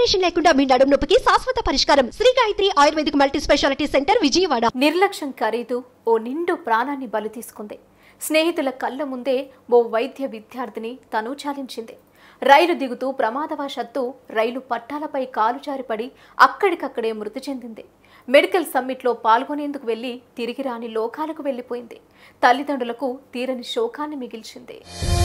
operation లేకుండా మీ నడుము నొప్పికి శాశ్వత పరిష్కారం Shri Gayatri ayurvedic multi speciality centre Vijayawada నిర్లక్ష్యం ఖరీదు ఓ నిండు ప్రాణాన్ని బలి తీసుకుంది స్నేహితుల కళ్ళ ముందే ఓ వైద్య విద్యార్థిని తను చాలించింది రైలు దిగుతూ ప్రమాదవశాత్తు రైలు పట్టాలపై కాలు జారిపడి అక్కడికక్కడే మృతి చెందింది మెడికల్ సమ్మిట్లో పాల్గొనేందుకు వెళ్లి తిరిగి రాని లోకాలకు వెళ్లిపోయింది తల్లిదండ్రులకు తీరని శోకాన్ని మిగిల్చింది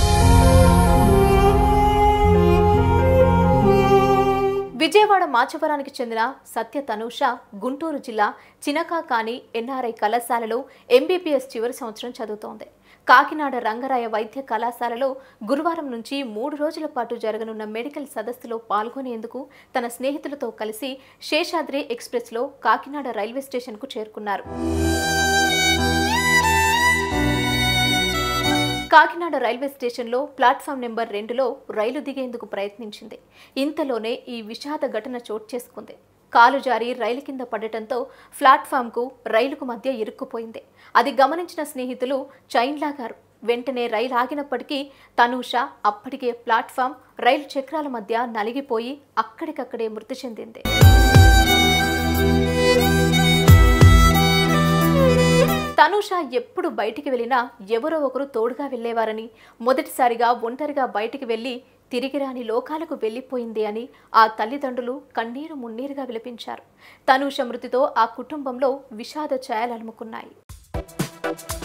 విజయవాడ మాచవరానికి చెందిన సత్య తనూష గుంటూరు జిల్లా చినకాకాని ఎన్ఆర్ఐ కళాశాలలో ఎంబీబీఎస్ చివరి సంవత్సరం చదువుతోంది కాకినాడ రంగరాయ వైద్య కళాశాలలో గురువారం నుంచి మూడు రోజుల పాటు జరగనున్న మెడికల్ సదస్సులో పాల్గొనేందుకు తన స్నేహితులతో కలిసి శేషాద్రి ఎక్స్ప్రెస్లో కాకినాడ రైల్వే స్టేషన్కు చేరుకున్నారు కాకినాడ రైల్వే స్టేషన్లో ప్లాట్ఫామ్ నెంబర్ రెండులో రైలు దిగేందుకు ప్రయత్నించింది ఇంతలోనే ఈ విషాద ఘటన చోటు చేసుకుంది కాలు జారి రైలు కింద పడటంతో ప్లాట్ఫామ్కు రైలుకు మధ్య ఇరుక్కుపోయింది అది గమనించిన స్నేహితులు చైన్ లాగారు వెంటనే రైలు ఆగినప్పటికీ తనూష అప్పటికే ప్లాట్ఫామ్ రైలు చక్రాల మధ్య నలిగిపోయి అక్కడికక్కడే మృతి చెందింది తనుష ఎప్పుడు బయటికి వెళ్ళినా ఎవరో ఒకరు తోడుగా వెళ్ళేవారని మొదటిసారిగా ఒంటరిగా బయటికి వెళ్ళి తిరిగి రాని లోకాలకు వెళ్ళిపోయింది అని ఆ తల్లిదండ్రులు కన్నీరు మున్నీరుగా విలపించారు తనుష మృతితో ఆ కుటుంబంలో విషాద ఛాయలు అలుముకున్నాయి